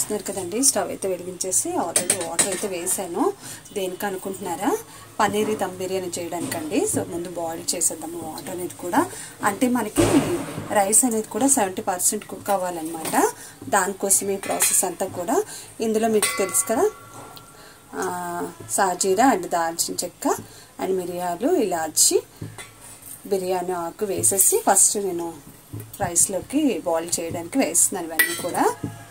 చూస్తున్నారు కదండి స్టవ్ అయితే వెలిగించేసి ఆల్రెడీ వాటర్ అయితే వేసాను దేనికి అనుకుంటున్నారా పన్నీర్ దమ్ బిర్యానీ చేయడానికండి సో ముందు బాయిల్ చేసేద్దాము వాటర్ అనేది కూడా అంటే మనకి రైస్ అనేది కూడా సెవెంటీ పర్సెంట్ కుక్ అవ్వాలన్నమాట దానికోసం ఈ ప్రాసెస్ అంతా కూడా ఇందులో మీకు తెలుసు కదా సాజీరా అండ్ దాల్చిన చెక్క అండ్ మిరియాలు ఇలాచి బిర్యానీ ఆకు వేసేసి ఫస్ట్ నేను రైస్లోకి బాయిల్ చేయడానికి వేస్తున్నాను ఇవన్నీ కూడా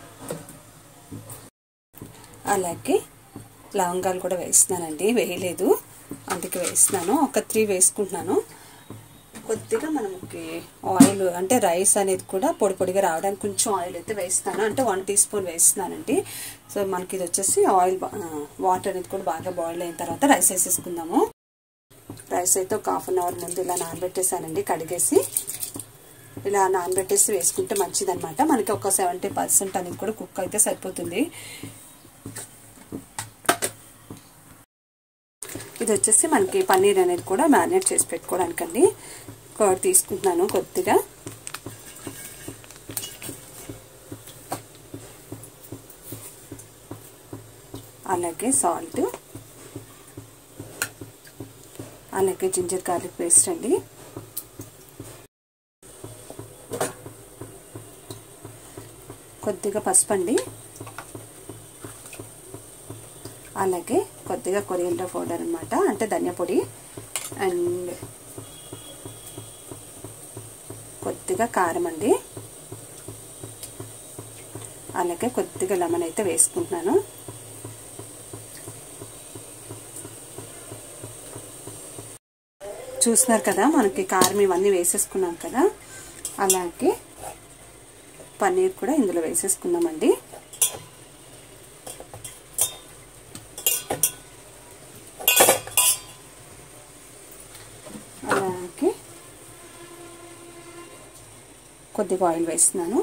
అలాగే లవంగాలు కూడా వేస్తున్నానండి వేయలేదు అందుకే వేస్తున్నాను ఒక త్రీ వేసుకుంటున్నాను కొద్దిగా మనకి ఆయిల్ అంటే రైస్ అనేది కూడా పొడి పొడిగా రావడానికి కొంచెం ఆయిల్ అయితే వేస్తున్నాను అంటే వన్ టీ స్పూన్ వేస్తున్నానండి సో మనకి ఇది వచ్చేసి ఆయిల్ వాటర్ అనేది కూడా బాగా బాయిల్ అయిన తర్వాత రైస్ వేసేసుకుందాము రైస్ అయితే ఒక హాఫ్ అన్ అవర్ ముందు ఇలా నానబెట్టేసానండి కడిగేసి ఇలా నానబెట్టేసి వేసుకుంటే మంచిదనమాట మనకి ఒక సెవెంటీ పర్సెంట్ అనేది కూడా కుక్ అయితే సరిపోతుంది ఇది వచ్చేసి మనకి పన్నీర్ అనేది కూడా మ్యారినేట్ చేసి పెట్టుకోవడానికండి కర్డ్ తీసుకుంటున్నాను కొద్దిగా అలాగే సాల్ట్ అలాగే జింజర్ గార్లిక్ పేస్ట్ అండి కొద్దిగా పసుపు అండి అలాగే కొద్దిగా కొరియండర్ పౌడర్ అనమాట అంటే ధనియా పొడి అండ్ కొద్దిగా కారం అండి అలాగే కొద్దిగా లెమన్ అయితే వేసుకుంటున్నాను చూస్తున్నారు కదా మనకి కారం ఇవన్నీ వేసేసుకున్నాం కదా అలాగే పన్నీర్ కూడా ఇందులో వేసేసుకుందామండి అలాగే కొద్దిగా ఆయిల్ వేస్తున్నాను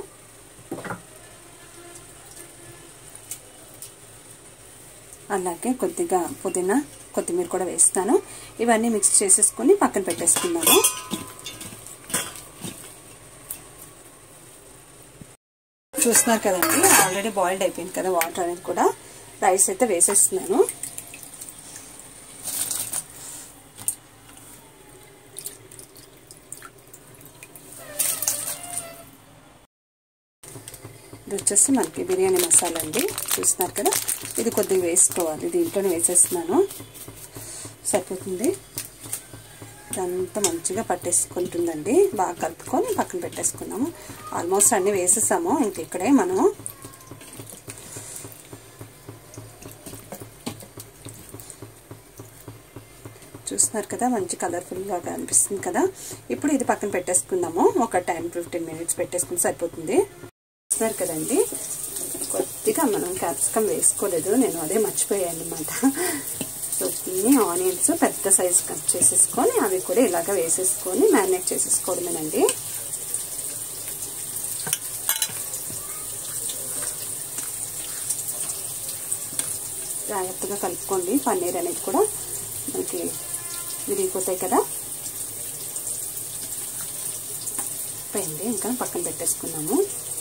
అలాగే కొద్దిగా పుదీనా కొత్తిమీర కూడా వేస్తాను ఇవన్నీ మిక్స్ చేసేసుకొని పక్కన పెట్టేసుకున్నాను చూస్తున్నారు కదండి ఆల్రెడీ బాయిల్డ్ అయిపోయింది కదా వాటర్ అనేది కూడా రైస్ అయితే వేసేస్తున్నాను ఇది వచ్చేసి మనకి బిర్యానీ మసాలా అండి చూస్తున్నారు కదా ఇది కొద్దిగా వేసుకోవాలి దీంట్లోనే వేసేస్తున్నాను సరిపోతుంది ఇదంతా మంచిగా పట్టేసుకుంటుందండి బాగా కలుపుకొని పక్కన పెట్టేసుకున్నాము ఆల్మోస్ట్ అన్నీ వేసేసాము ఇంక ఇక్కడే మనం చూస్తున్నారు కదా మంచి కలర్ఫుల్గా అనిపిస్తుంది కదా ఇప్పుడు ఇది పక్కన పెట్టేసుకుందాము ఒక టెన్ ఫిఫ్టీన్ మినిట్స్ పెట్టేసుకుంటే సరిపోతుంది చూస్తున్నారు కదండి కొద్దిగా మనం క్యాప్సికమ్ వేసుకోలేదు నేను అదే మర్చిపోయాను అనమాట సో కొన్ని ఆనియన్స్ పెద్ద సైజ్ కట్ చేసేసుకొని అవి కూడా ఇలాగ వేసేసుకొని మ్యారినేట్ చేసేసుకోవడమేనండి జాగ్రత్తగా కలుపుకోండి పన్నీర్ అనేది కూడా మనకి విరిగిపోతాయి కదా పోయింది ఇంకా పక్కన పెట్టేసుకున్నాము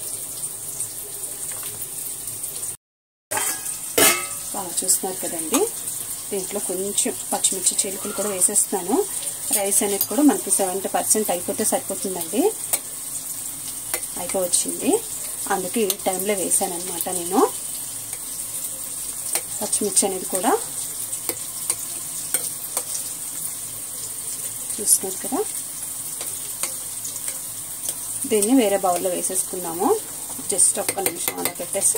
బాగా చూస్తున్నారు కదండి దీంట్లో కొంచెం పచ్చిమిర్చి చీలికలు కూడా వేసేస్తున్నాను రైస్ అనేది కూడా మనకి సెవెంటీ పర్సెంట్ అయిపోతే సరిపోతుందండి అయిపోవచ్చింది అందుకే ఈ టైంలో వేసాను అనమాట నేను పచ్చిమిర్చి అనేది కూడా చూస్తున్నారు కదా దీన్ని వేరే బౌల్లో వేసేసుకుందాము జస్ట్ ఒక్క నిమిషం అలా పెట్టేసి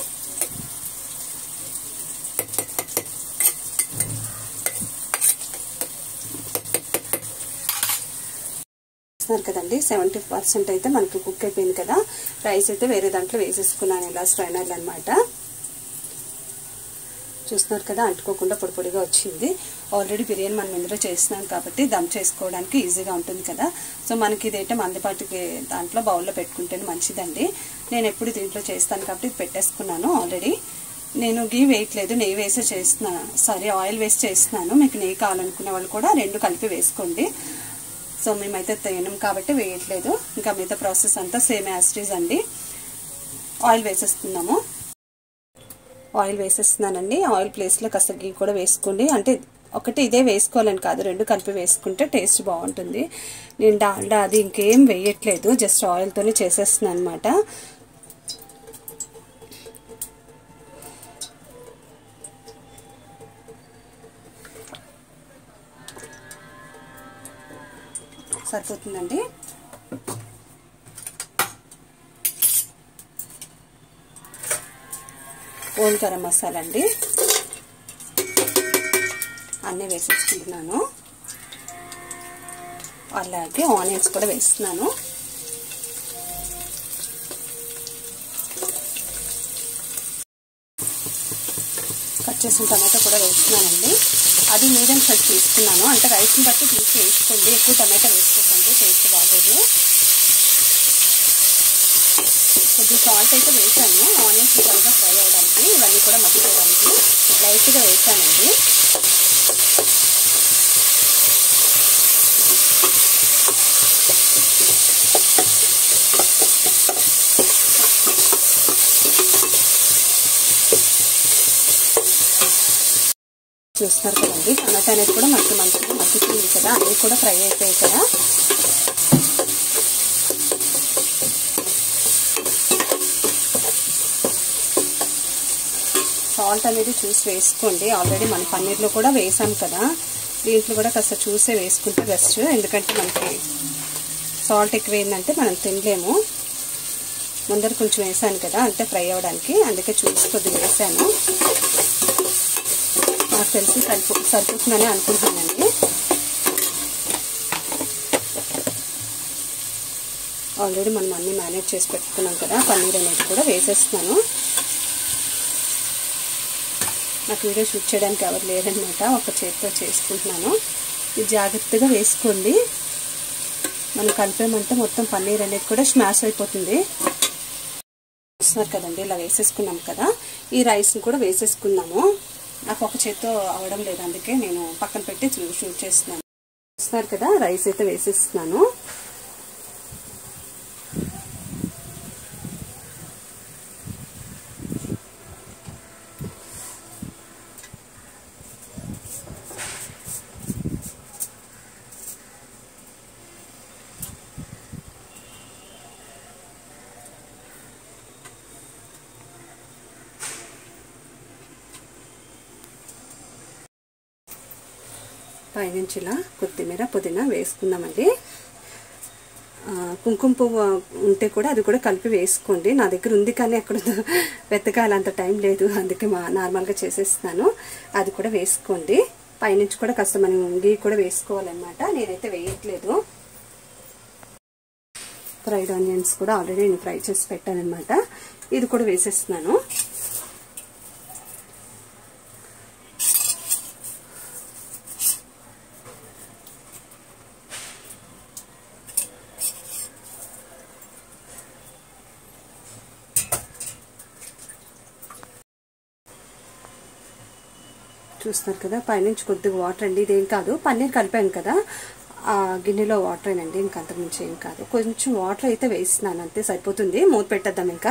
చూస్తున్నారు కదండి సెవెంటీ పర్సెంట్ అయితే మనకి కుక్ అయిపోయింది కదా రైస్ అయితే వేరే దాంట్లో వేసేసుకున్నాను ఇలా స్ట్రైనర్లు అనమాట చూస్తున్నారు కదా అంటుకోకుండా పొడి పొడిగా వచ్చింది ఆల్రెడీ బిర్యానీ మనం ఇందులో చేస్తున్నాం కాబట్టి దమ్ చేసుకోవడానికి ఈజీగా ఉంటుంది కదా సో మనకి ఇదైతే మందపాటికి దాంట్లో బౌల్లో పెట్టుకుంటేనే మంచిదండి నేను ఎప్పుడు దీంట్లో చేస్తాను కాబట్టి ఇది పెట్టేసుకున్నాను ఆల్రెడీ నేను గీ వేయట్లేదు నెయ్యి వేసే చేస్తున్నాను సారీ ఆయిల్ వేసి చేస్తున్నాను మీకు నెయ్యి కావాలనుకునే వాళ్ళు కూడా రెండు కలిపి వేసుకోండి సో మేమైతే తినం కాబట్టి వేయట్లేదు ఇంకా మిగతా ప్రాసెస్ అంతా సేమ్ యాస్టీజ్ అండి ఆయిల్ వేసేస్తున్నాము ఆయిల్ వేసేస్తున్నానండి ఆయిల్ ప్లేస్లో కాస్త గీ కూడా వేసుకోండి అంటే ఒకటి ఇదే వేసుకోవాలని కాదు రెండు కలిపి వేసుకుంటే టేస్ట్ బాగుంటుంది నేను డాల్డా అది ఇంకేం వేయట్లేదు జస్ట్ ఆయిల్తోనే చేసేస్తున్నాను అనమాట సరిపోతుందండి ఓల్ గరం మసాలా అండి అన్నీ వేసేసుకుంటున్నాను అలాగే ఆనియన్స్ కూడా వేస్తున్నాను కట్ చేసిన టమాటా కూడా వేస్తున్నానండి అది మీడియం సైజ్ తీసుకున్నాను అంటే రైస్ని బట్టి తీసి వేసుకోండి ఎక్కువ టమాటా వేసుకోకండి టేస్ట్ బాగోదు కొద్దిగా సాల్ట్ అయితే వేసాను ఆనియన్స్ త్వరగా ఫ్రై అవ్వడానికి ఇవన్నీ కూడా మగ్గిపోవడానికి లైట్గా వేసానండి చూస్తారు కదండి టమాటా అనేది కూడా మనకి మంచిగా మగ్గిపోయింది కదా అన్నీ కూడా ఫ్రై అయిపోయాయి కదా సాల్ట్ అనేది చూసి వేసుకోండి ఆల్రెడీ మన పన్నీర్లో కూడా వేసాం కదా దీంట్లో కూడా కాస్త చూసే వేసుకుంటే బెస్ట్ ఎందుకంటే మనకి సాల్ట్ ఎక్కువైందంటే మనం తినలేము ముందర కొంచెం వేసాను కదా అంతే ఫ్రై అవ్వడానికి అందుకే చూసి కొద్దిగా వేసాను నాకు తెలిసి సరిపో సరిపోతుందని అనుకుంటున్నానండి ఆల్రెడీ మనం అన్నీ మేనేజ్ చేసి పెట్టుకున్నాం కదా పన్నీర్ అనేది కూడా వేసేస్తున్నాను నాకు వీడియో షూట్ చేయడానికి ఎవరు లేరనమాట ఒక చేతితో చేసుకుంటున్నాను ఇది జాగ్రత్తగా వేసుకోండి మనం కలిపామంటే మొత్తం పన్నీర్ అనేది కూడా స్మాష్ అయిపోతుంది చూస్తున్నారు కదండి ఇలా వేసేసుకున్నాం కదా ఈ రైస్ని కూడా వేసేసుకున్నాము నాకు ఒక చేత్తో అవడం లేదు అందుకే నేను పక్కన పెట్టి షూట్ చేస్తున్నాను చూస్తున్నారు కదా రైస్ అయితే వేసేస్తున్నాను పైనుంచి ఇలా కొత్తిమీర పుదీనా వేసుకుందామండి కుంకుమ పువ్వు ఉంటే కూడా అది కూడా కలిపి వేసుకోండి నా దగ్గర ఉంది కానీ అక్కడ వెతకాలంత టైం లేదు అందుకే మా నార్మల్గా చేసేస్తున్నాను అది కూడా వేసుకోండి పైనుంచి కూడా కాస్త మనం గీ కూడా వేసుకోవాలన్నమాట నేనైతే వేయట్లేదు ఫ్రైడ్ ఆనియన్స్ కూడా ఆల్రెడీ నేను ఫ్రై చేసి పెట్టాను అనమాట ఇది కూడా వేసేస్తున్నాను చూస్తున్నారు కదా పైనుంచి కొద్దిగా వాటర్ అండి ఇదేం కాదు పన్నీర్ కలిపాను కదా ఆ గిన్నెలో వాటర్ అండి ఇంకా అంతకుమించి ఏం కాదు కొంచెం వాటర్ అయితే వేస్తున్నాను అంతే సరిపోతుంది మూత పెట్టేద్దాం ఇంకా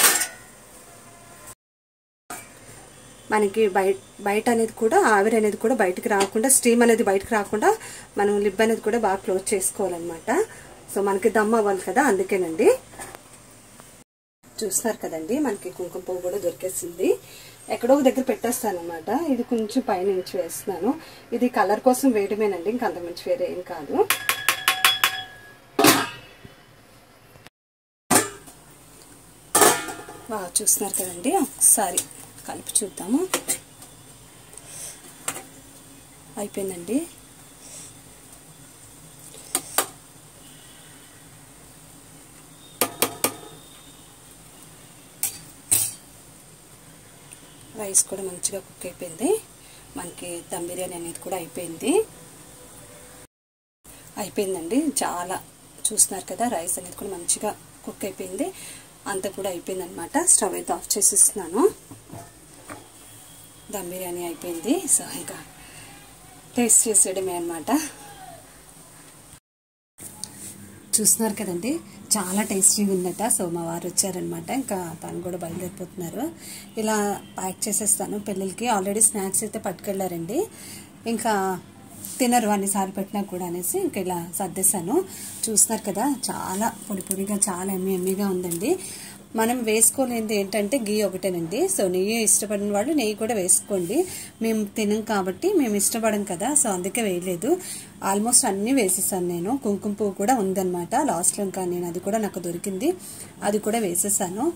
మనకి బయట బయట అనేది కూడా ఆవిరి అనేది కూడా బయటకు రాకుండా స్టీమ్ అనేది బయటకు రాకుండా మనం లిబ్ అనేది కూడా బాగా క్లోజ్ చేసుకోవాలన్నమాట సో మనకి దమ్ అవ్వాలి కదా అందుకేనండి చూస్తున్నారు కదండి మనకి కుంకుమ పువ్వు కూడా దొరికేసింది ఎక్కడో దగ్గర పెట్టేస్తాను అనమాట ఇది కొంచెం పైనుంచి వేస్తున్నాను ఇది కలర్ కోసం వేయడమేనండి ఇంకా అంతకుమించి వేరే ఏం కాదు బాగా చూస్తున్నారు కదండి ఒకసారి కలిపి చూద్దాము అయిపోయిందండి రైస్ కూడా మంచిగా కుక్ అయిపోయింది మనకి దమ్ బిర్యానీ అనేది కూడా అయిపోయింది అయిపోయిందండి చాలా చూస్తున్నారు కదా రైస్ అనేది కూడా మంచిగా కుక్ అయిపోయింది అంతా కూడా అయిపోయింది అనమాట స్టవ్ అయితే ఆఫ్ చేసిస్తున్నాను దమ్ బిర్యానీ అయిపోయింది సో ఇంకా టేస్ట్ చేసేయడమే అనమాట చూస్తున్నారు కదండి చాలా టేస్టీగా ఉందట సో మా వారు వచ్చారనమాట ఇంకా తను కూడా బయలుదేరిపోతున్నారు ఇలా ప్యాక్ చేసేస్తాను పిల్లలకి ఆల్రెడీ స్నాక్స్ అయితే పట్టుకెళ్ళారండి ఇంకా తినరు అన్నిసార్లు పెట్టినా కూడా అనేసి ఇంకా ఇలా సర్దేశాను చూస్తున్నారు కదా చాలా పొడి పొడిగా చాలా ఎమ్మి ఎమ్మిగా ఉందండి మనం వేసుకోలేనిది ఏంటంటే గీ ఒకటేనండి సో నెయ్యి ఇష్టపడిన వాళ్ళు నెయ్యి కూడా వేసుకోండి మేము తినం కాబట్టి మేము ఇష్టపడం కదా సో అందుకే వేయలేదు ఆల్మోస్ట్ అన్నీ వేసేసాను నేను కుంకుమ పువ్వు కూడా ఉందన్నమాట లాస్ట్లో ఇంకా నేను అది కూడా నాకు దొరికింది అది కూడా వేసేసాను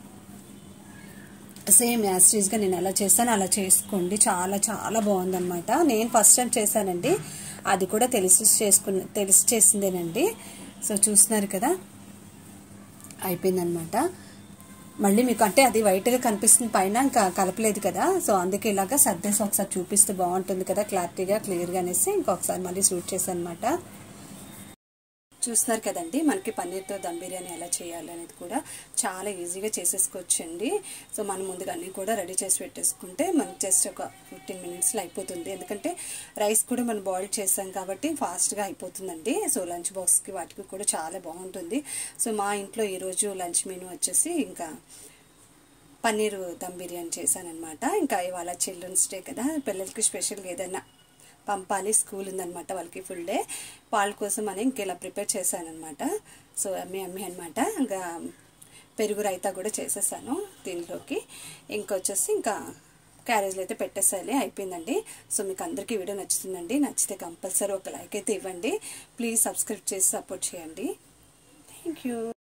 సేమ్ యాస్టీజ్గా నేను ఎలా చేస్తాను అలా చేసుకోండి చాలా చాలా బాగుందన్నమాట నేను ఫస్ట్ టైం చేశానండి అది కూడా తెలిసి చేసుకున్న తెలిసి చేసిందేనండి సో చూస్తున్నారు కదా అయిపోయిందనమాట మళ్ళీ మీకు అంటే అది వైట్గా కనిపిస్తుంది పైన ఇంకా కలపలేదు కదా సో అందుకే ఇలాగా సర్దేసి ఒకసారి చూపిస్తే బాగుంటుంది కదా క్లారిటీగా క్లియర్గా అనేసి ఇంకొకసారి మళ్ళీ షూట్ చేశాను అనమాట చూస్తున్నారు కదండి మనకి పన్నీర్తో దమ్ బిర్యానీ ఎలా చేయాలి అనేది కూడా చాలా ఈజీగా చేసేసుకోవచ్చండి సో మనం ముందుగా అన్నీ కూడా రెడీ చేసి పెట్టేసుకుంటే మనకి జస్ట్ ఒక ఫిఫ్టీన్ మినిట్స్లో అయిపోతుంది ఎందుకంటే రైస్ కూడా మనం బాయిల్ చేసాం కాబట్టి ఫాస్ట్గా అయిపోతుందండి సో లంచ్ బాక్స్కి వాటికి కూడా చాలా బాగుంటుంది సో మా ఇంట్లో ఈరోజు లంచ్ మెనూ వచ్చేసి ఇంకా పన్నీరు దమ్ బిర్యానీ చేశానమాట ఇంకా ఇవాళ చిల్డ్రన్స్ డే కదా పిల్లలకి స్పెషల్గా ఏదైనా పంపాలి స్కూల్ ఉందనమాట వాళ్ళకి ఫుల్ డే వాళ్ళ కోసం అని ఇంక ఇలా ప్రిపేర్ చేశానమాట సో అమ్మి అమ్మి అనమాట ఇంకా పెరుగు రైతా కూడా చేసేసాను దీనిలోకి ఇంకొచ్చేసి ఇంకా క్యారేజ్లో అయితే పెట్టేసాలి అయిపోయిందండి సో మీకు అందరికీ వీడియో నచ్చుతుందండి నచ్చితే కంపల్సరీ ఒక లైక్ అయితే ఇవ్వండి ప్లీజ్ సబ్స్క్రైబ్ చేసి సపోర్ట్ చేయండి థ్యాంక్ యూ